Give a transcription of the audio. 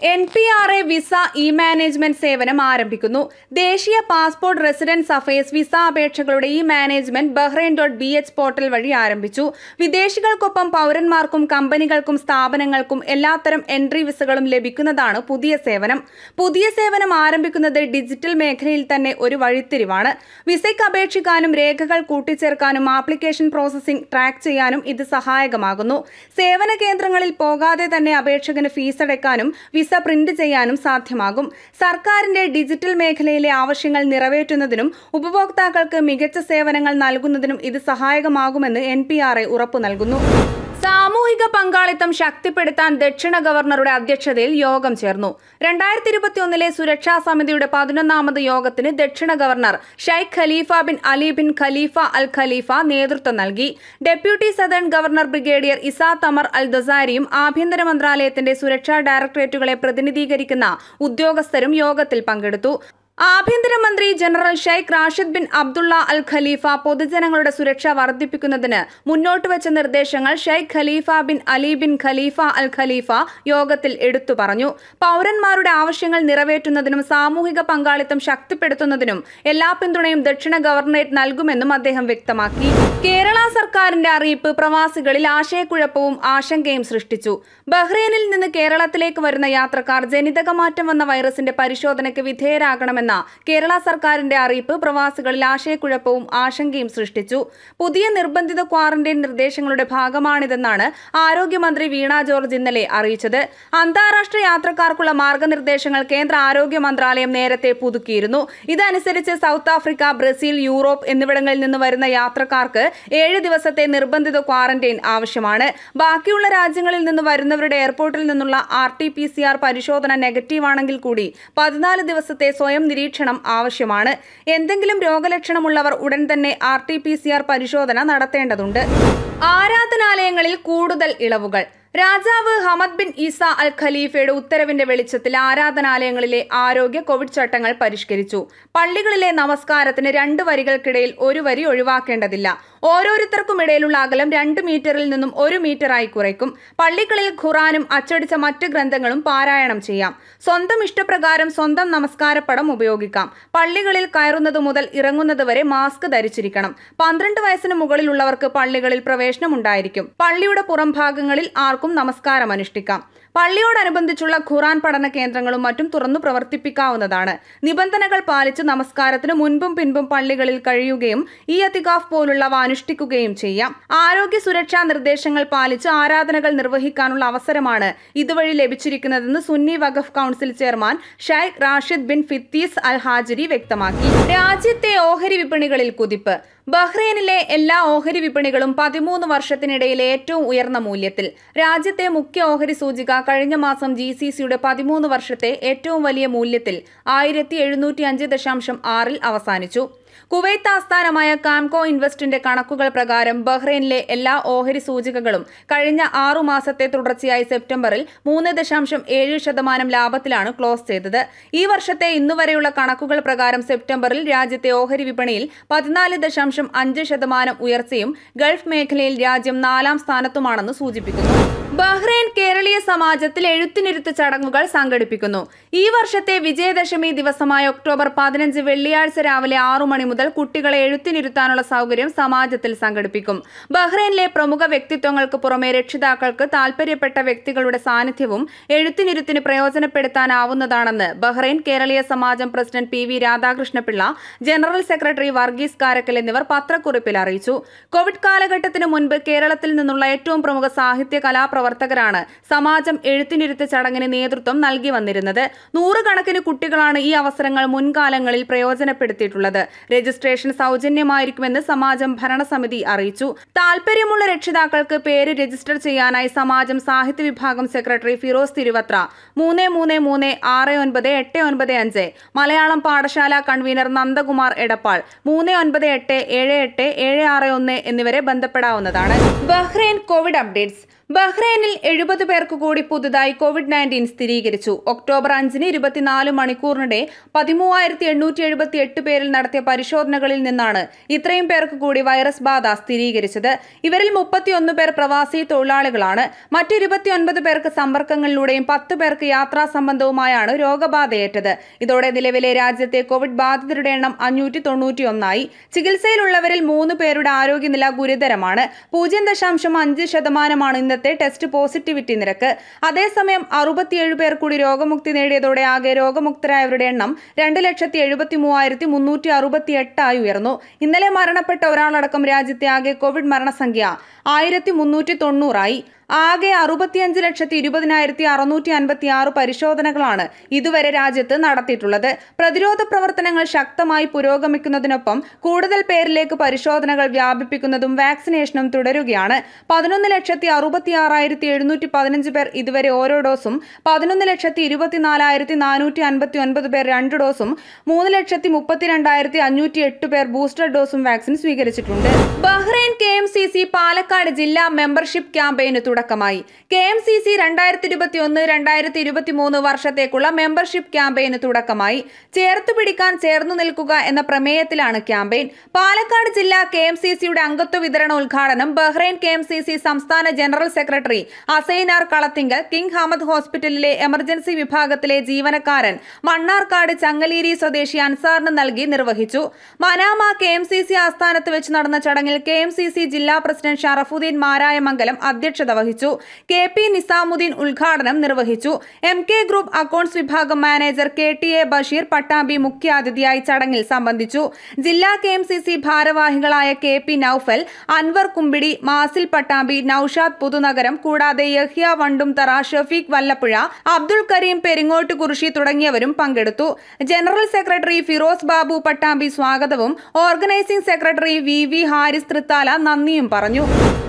N P R A visa E management സേവനം ആരംഭിക്കുന്നു ദേശീയ പാസ്പോർട്ട് റെസിഡൻസ് അഫയേഴ്സ് വിസ അപേക്ഷകളുടെ E management Bahrain dot B H portal വഴി ആരംഭിച്ചു വിദേശികൾക്കൊപ്പം പൗരന്മാർക്കും കമ്പനികൾക്കും സ്ഥാപനങ്ങൾക്കും എല്ലാത്തരം എൻട്രി വിസകളും ലഭിക്കുന്നതാണ് പുതിയ സേവനം പുതിയ സേവനം ആരംഭിക്കുന്നത് ഡിജിറ്റൽ മേഖലയിൽ തന്നെ ഒരു വഴിത്തിരിവാണ് വിസയ്ക്ക് അപേക്ഷിക്കാനും രേഖകൾ കൂട്ടിച്ചേർക്കാനും ആപ്ലിക്കേഷൻ പ്രോസസ്സിംഗ് ട്രാക്ക് ചെയ്യാനും ഇത് സഹായകമാകുന്നു സേവന കേന്ദ്രങ്ങളിൽ പോകാതെ തന്നെ അപേക്ഷകന് ഫീസ് അടയ്ക്കാനും വിസ പ്രിന്റ് ചെയ്യാനും സാധ്യമാകും സർക്കാരിന്റെ ഡിജിറ്റൽ മേഖലയിലെ ആവശ്യങ്ങൾ നിറവേറ്റുന്നതിനും ഉപഭോക്താക്കൾക്ക് മികച്ച സേവനങ്ങൾ നൽകുന്നതിനും ഇത് സഹായകമാകുമെന്ന് എൻ പി ആർ എ ഉറപ്പു നൽകുന്നു സാമൂഹിക പങ്കാളിത്തം ശക്തിപ്പെടുത്താൻ ദക്ഷിണ ഗവർണറുടെ അധ്യക്ഷതയിൽ യോഗം ചേർന്നു രണ്ടായിരത്തി ഇരുപത്തിയൊന്നിലെ സുരക്ഷാ സമിതിയുടെ പതിനൊന്നാമത് യോഗത്തിന് ദക്ഷിണ governor Sheikh Khalifa bin Ali bin Khalifa Al Khalifa നേതൃത്വം നൽകി deputy southern governor brigadier Isa Tamar Al ദസാരിയും ആഭ്യന്തര മന്ത്രാലയത്തിന്റെ സുരക്ഷാ ഡയറക്ടറേറ്റുകളെ പ്രതിനിധീകരിക്കുന്ന ഉദ്യോഗസ്ഥരും യോഗത്തിൽ പങ്കെടുത്തു ആഭ്യന്തരമന്ത്രി general Sheikh Rashid bin Abdullah Al Khalifa പൊതുജനങ്ങളുടെ സുരക്ഷ വർദ്ധിപ്പിക്കുന്നതിന് മുന്നോട്ട് വെച്ച നിർദ്ദേശങ്ങൾ Sheikh Khalifa bin Ali bin Khalifa Al Khalifa യോഗത്തിൽ എടുത്തു പറഞ്ഞു പൗരന്മാരുടെ ആവശ്യങ്ങൾ നിറവേറ്റുന്നതിനും സാമൂഹിക പങ്കാളിത്തം ശക്തിപ്പെടുത്തുന്നതിനും എല്ലാ പിന്തുണയും ദക്ഷിണ ഗവർണറേറ്റ് നൽകുമെന്നും അദ്ദേഹം വ്യക്തമാക്കി കേരള സർക്കാരിന്റെ അറിയിപ്പ് പ്രവാസികളിൽ ആശയക്കുഴപ്പവും ആശങ്കയും സൃഷ്ടിച്ചു ബഹ്റൈനിൽ നിന്ന് കേരളത്തിലേക്ക് വരുന്ന യാത്രക്കാർ ജനിതകമാറ്റം വന്ന വൈറസിന്റെ പരിശോധനയ്ക്ക് വിധേയരാകണമെന്ന കേരള സർക്കാരിന്റെ അറിയിപ്പ് പ്രവാസികളിൽ ആശയക്കുഴപ്പവും ആശങ്കയും സൃഷ്ടിച്ചു പുതിയ നിർബന്ധിത ക്വാറന്റൈൻ നിർദ്ദേശങ്ങളുടെ ഭാഗമാണിതെന്നാണ് ആരോഗ്യമന്ത്രി വീണ ജോർജ് ഇന്നലെ അറിയിച്ചത് അന്താരാഷ്ട്ര യാത്രക്കാർക്കുള്ള മാർഗനിർദ്ദേശങ്ങൾ കേന്ദ്ര ആരോഗ്യ മന്ത്രാലയം നേരത്തെ പുതുക്കിയിരുന്നു ഇതനുസരിച്ച് സൗത്ത് ആഫ്രിക്ക ബ്രസീൽ യൂറോപ്പ് എന്നിവിടങ്ങളിൽ നിന്ന് വരുന്ന യാത്രക്കാർക്ക് ഏഴ് ദിവസത്തെ നിർബന്ധിത ക്വാറന്റൈൻ ആവശ്യമാണ് ബാക്കിയുള്ള രാജ്യങ്ങളിൽ നിന്ന് വരുന്നവരുടെ എയർപോർട്ടിൽ നിന്നുള്ള R T P C R പരിശോധന നെഗറ്റീവ് ആണെങ്കിൽ കൂടി പതിനാല് ദിവസത്തെ സ്വയം നിരീക്ഷണം ആവശ്യമാണ് എന്തെങ്കിലും രോഗലക്ഷണമുള്ളവർ ഉടൻ തന്നെ R T P C R പരിശോധന നടത്തേണ്ടതുണ്ട് ആരാധനാലയങ്ങളിൽ കൂടുതൽ ഇളവുകൾ രാജാവ് ഹമദ് ബിൻ ഈസ അൽ ഖലീഫയുടെ ഉത്തരവിന്റെ വെളിച്ചത്തിൽ ആരാധനാലയങ്ങളിലെ ആരോഗ്യ കോവിഡ് ചട്ടങ്ങൾ പരിഷ്കരിച്ചു പള്ളികളിലെ നമസ്കാരത്തിന് രണ്ട് വരികൾക്കിടയിൽ ഒരു വരി ഒഴിവാക്കേണ്ടതില്ല ഓരോരുത്തർക്കും ഇടയിലുള്ള അകലം രണ്ട് മീറ്ററിൽ നിന്നും ഒരു മീറ്ററായി കുറയ്ക്കും പള്ളികളിൽ ഖുറാനും അച്ചടിച്ച മറ്റ് ഗ്രന്ഥങ്ങളും പാരായണം ചെയ്യാം സ്വന്തം ഇഷ്ടപ്രകാരം സ്വന്തം നമസ്കാരപ്പടം ഉപയോഗിക്കാം പള്ളികളിൽ കയറുന്നത് മുതൽ ഇറങ്ങുന്നത് വരെ മാസ്ക് ധരിച്ചിരിക്കണം പന്ത്രണ്ട് വയസ്സിന് മുകളിലുള്ളവർക്ക് പള്ളികളിൽ പ്രവേശനമുണ്ടായിരിക്കും പള്ളിയുടെ പുറംഭാഗങ്ങളിൽ ആർക്കും നമസ്കാരം അനുഷ്ഠിക്കാം പള്ളിയോടനുബന്ധിച്ചുള്ള ഖുറാൻ പഠന കേന്ദ്രങ്ങളും മറ്റും തുറന്നു പ്രവർത്തിപ്പിക്കാവുന്നതാണ് നിബന്ധനകൾ പാലിച്ച് നമസ്കാരത്തിന് മുൻപും പിൻപും പള്ളികളിൽ കഴിയുകയും ഈ അതികാഫ് പോലുള്ളവ അനുഷ്ഠിക്കുകയും ചെയ്യാം ആരോഗ്യ സുരക്ഷാ നിർദ്ദേശങ്ങൾ പാലിച്ച് ആരാധനകൾ നിർവഹിക്കാനുള്ള അവസരമാണ് ഇതുവഴി ലഭിച്ചിരിക്കുന്നതെന്ന് Sunni Waqf council chairman Sheikh Rashid bin Fitais Al Hajiri വ്യക്തമാക്കി രാജ്യത്തെ ഓഹരി വിപണികളിൽ കുതിപ്പ് ബഹ്റൈനിലെ എല്ലാ ഓഹരി വിപണികളും പതിമൂന്ന് വർഷത്തിനിടയിലെ ഏറ്റവും ഉയർന്ന മൂല്യത്തിൽ രാജ്യത്തെ മുഖ്യ ഓഹരി സൂചിക കഴിഞ്ഞ മാസം ജി സി സിയുടെ പതിമൂന്ന് വർഷത്തെ ഏറ്റവും വലിയ മൂല്യത്തിൽ ആയിരത്തി എഴുന്നൂറ്റി അഞ്ച് ദശാംശം ആറിൽ അവസാനിച്ചു കുവൈത്ത് ആസ്ഥാനമായ കാംകോ ഇൻവെസ്റ്റിന്റെ കണക്കുകൾ പ്രകാരം ബഹ്റൈനിലെ എല്ലാ ഓഹരി സൂചികകളും കഴിഞ്ഞ ആറു മാസത്തെ തുടർച്ചയായി സെപ്റ്റംബറിൽ മൂന്ന് ദശാംശം ഏഴ് ശതമാനം ലാഭത്തിലാണ് ക്ലോസ് ചെയ്തത് ഈ വർഷത്തെ ഇന്നുവരെയുള്ള കണക്കുകൾ പ്രകാരം സെപ്റ്റംബറിൽ രാജ്യത്തെ ഓഹരി വിപണിയിൽ പതിനാല് ദശാംശം അഞ്ച് ശതമാനം ഉയർച്ചയും ഗൾഫ് മേഖലയിൽ രാജ്യം നാലാം സ്ഥാനത്തുമാണെന്ന് സൂചിപ്പിക്കുന്നു ബഹ്റൈൻ കേരളീയ സമാജത്തിൽ എഴുത്തിനിരുത്ത് ചടങ്ങുകൾ സംഘടിപ്പിക്കുന്നു ഈ വർഷത്തെ വിജയദശമി ദിവസമായ ഒക്ടോബർ പതിനഞ്ച് വെള്ളിയാഴ്ച രാവിലെ ആറു മണി മുതൽ കുട്ടികളെ എഴുത്തിനിരുത്താനുള്ള സൗകര്യം സമാജത്തിൽ സംഘടിപ്പിക്കും ബഹ്റൈനിലെ പ്രമുഖ വ്യക്തിത്വങ്ങൾക്ക് പുറമെ രക്ഷിതാക്കൾക്ക് താൽപര്യപ്പെട്ട വ്യക്തികളുടെ സാന്നിധ്യവും എഴുത്തിനിരുത്തിന് പ്രയോജനപ്പെടുത്താനാവുന്നതാണെന്ന് Bahrain Keraleeya Samajam president P V Radhakrishnapillai general secretary Varghese Karakkal എന്നിവർ പത്രക്കുറിപ്പിൽ അറിയിച്ചു കോവിഡ് കാലഘട്ടത്തിന് മുൻപ് കേരളത്തിൽ നിന്നുള്ള ഏറ്റവും പ്രമുഖ സാഹിത്യ കലാപ്രവർത്തകരാണ് സമാജം എഴുത്തിനിരുത്ത് ചടങ്ങിന് നേതൃത്വം നൽകി വന്നിരുന്നത് നൂറുകണക്കിന് കുട്ടികളാണ് ഈ അവസരങ്ങൾ മുൻകാലങ്ങളിൽ പ്രയോജനപ്പെടുത്തിയിട്ടുള്ളത് രജിസ്ട്രേഷൻ സൗജന്യമായിരിക്കുമെന്ന് സമാജം ഭരണസമിതി അറിയിച്ചു താൽപര്യമുള്ള രക്ഷിതാക്കൾക്ക് പേര് രജിസ്റ്റർ ചെയ്യാനായി സമാജം സാഹിത്യ വിഭാഗം സെക്രട്ടറി ഫിറോസ് തിരുവത്ര മൂന്ന് മൂന്ന് മൂന്ന് ആറ് ഒൻപത് എട്ട് ഒൻപത് അഞ്ച് മലയാളം പാഠശാല കൺവീനർ നന്ദകുമാർ എടപ്പാൾ മൂന്ന് ഒൻപത് എട്ട് ഏഴ് എട്ട് ഏഴ് ആറ് ഒന്ന് എന്നിവരെ ബന്ധപ്പെടാവുന്നതാണ് ബഹ്റൈൻ കോവിഡ് അപ്ഡേറ്റ്സ് ബഹ്റൈനിൽ എഴുപത് പേർക്ക് കൂടി പുതുതായി കോവിഡ് നയൻറ്റീൻ സ്ഥിരീകരിച്ചു ഒക്ടോബർ അഞ്ചിന് ഇരുപത്തിനാല് മണിക്കൂറിനിടെ പതിമൂവായിരത്തി എണ്ണൂറ്റി എഴുപത്തി എട്ട് പേരിൽ നടത്തിയ പരിശോധനകളിൽ നിന്നാണ് ഇത്രയും പേർക്ക് കൂടി വൈറസ് ബാധ സ്ഥിരീകരിച്ചത് ഇവരിൽ മുപ്പത്തിയൊന്ന് പേർ പ്രവാസി തൊഴിലാളികളാണ് മറ്റ് ഇരുപത്തിയൊൻപത് പേർക്ക് സമ്പർക്കങ്ങളിലൂടെയും പത്ത് പേർക്ക് യാത്രാ സംബന്ധവുമായാണ് രോഗബാധയേറ്റത് ഇതോടെ നിലവിലെ രാജ്യത്തെ കോവിഡ് ബാധിതരുടെ എണ്ണം അഞ്ഞൂറ്റി തൊണ്ണൂറ്റിയൊന്നായി ചികിത്സയിലുള്ളവരിൽ മൂന്ന് പേരുടെ ആരോഗ്യനില ഗുരുതരമാണ് പൂജ്യം ദശാംശം അഞ്ച് ശതമാനമാണ് ഇന്നത്തെ ടെസ്റ്റ് പോസിറ്റിവിറ്റി നിരക്ക് അതേസമയം അറുപത്തിയേഴ് പേർ കൂടി രോഗമുക്തി നേടിയതോടെ ആകെ രോഗമുക്തരായവരുടെ എണ്ണം രണ്ട് ലക്ഷത്തി എഴുപത്തി മൂവായിരത്തി മുന്നൂറ്റി അറുപത്തി എട്ടായി ഉയർന്നു ഇന്നലെ മരണപ്പെട്ട ഒരാളടക്കം രാജ്യത്തെ ആകെ കോവിഡ് മരണസംഖ്യ ആയിരത്തി മുന്നൂറ്റി തൊണ്ണൂറായി ആകെ അറുപത്തിയഞ്ച് ലക്ഷത്തി ഇരുപതിനായിരത്തി അറുന്നൂറ്റി അൻപത്തി ആറ് പരിശോധനകളാണ് ഇതുവരെ രാജ്യത്ത് നടത്തിയിട്ടുള്ളത് പ്രതിരോധ പ്രവർത്തനങ്ങൾ ശക്തമായി പുരോഗമിക്കുന്നതിനൊപ്പം കൂടുതൽ പേരിലേക്ക് പരിശോധനകൾ വ്യാപിപ്പിക്കുന്നതും വാക്സിനേഷനും തുടരുകയാണ് പതിനൊന്ന് ലക്ഷത്തി അറുപത്തി ആറായിരത്തി എഴുന്നൂറ്റി പതിനഞ്ച് പേർ ഇതുവരെ ഓരോ ഡോസും പതിനൊന്ന് ലക്ഷത്തി ഇരുപത്തിനാലായിരത്തി നാനൂറ്റി അൻപത്തി ഒൻപത് പേർ രണ്ട് ഡോസും മൂന്ന് ലക്ഷത്തി മുപ്പത്തിരണ്ടായിരത്തി അഞ്ഞൂറ്റി എട്ട് പേർ ബൂസ്റ്റർ ഡോസും വാക്സിൻ സ്വീകരിച്ചിട്ടുണ്ട് Bahrain K M C C Palakkad ജില്ലാ മെമ്പർഷിപ്പ് ക്യാമ്പയിന് തുടക്കമായി കെ എം സി സി രണ്ടായിരത്തി ഇരുപത്തി ഒന്ന് രണ്ടായിരത്തി ഇരുപത്തി മൂന്ന് വർഷത്തേക്കുള്ള മെമ്പർഷിപ്പ് ക്യാമ്പയിന് തുടക്കമായി ചേർത്തു പിടിക്കാൻ ചേർന്നു നിൽക്കുക എന്ന പ്രമേയത്തിലാണ് ക്യാമ്പയിൻ പാലക്കാട് ജില്ലാ കെ എം സി സിയുടെ അംഗത്വ വിതരണ ഉദ്ഘാടനം Bahrain K M C C സംസ്ഥാന general secretary Asainar Kalathingal King Hamad ഹോസ്പിറ്റലിലെ എമർജൻസി വിഭാഗത്തിലെ ജീവനക്കാരൻ മണ്ണാർക്കാട് ചങ്ങലേരി സ്വദേശി അൻസാറിന് നൽകി നിർവഹിച്ചു Manama K M C C ആസ്ഥാനത്ത് വെച്ച് നടന്ന ചടങ്ങിൽ കെ എം സി സി ജില്ലാ പ്രസിഡന്റ് ഷറഫുദ്ദീൻ മാരായമംഗലം അധ്യക്ഷത വഹിച്ചു കെ പി നിസാമുദ്ദീൻ ഉദ്ഘാടനം നിർവഹിച്ചു എം കെ ഗ്രൂപ്പ് അക്കൗണ്ട്സ് വിഭാഗം manager K T A Basheer Pattambi മുഖ്യാതിഥിയായി ചടങ്ങിൽ സംബന്ധിച്ചു ജില്ലാ കെ എം സി സി ഭാരവാഹികളായ കെ പി നൌഫൽ അൻവർ കുമ്പിടി മാസിൽ പട്ടാമ്പി നൌഷാദ് പുതുനഗരം കൂടാതെ യഹ്യ വണ്ടുംതറ ഷഫീഖ് വല്ലപ്പുഴ അബ്ദുൾ കരീം പെരിങ്ങോട്ട് കുറിശി തുടങ്ങിയവരും പങ്കെടുത്തു ജനറൽ സെക്രട്ടറി ഫിറോസ് ബാബു പട്ടാമ്പി സ്വാഗതവും organising secretary V V Haris Thrithala നന്ദിയും പറഞ്ഞു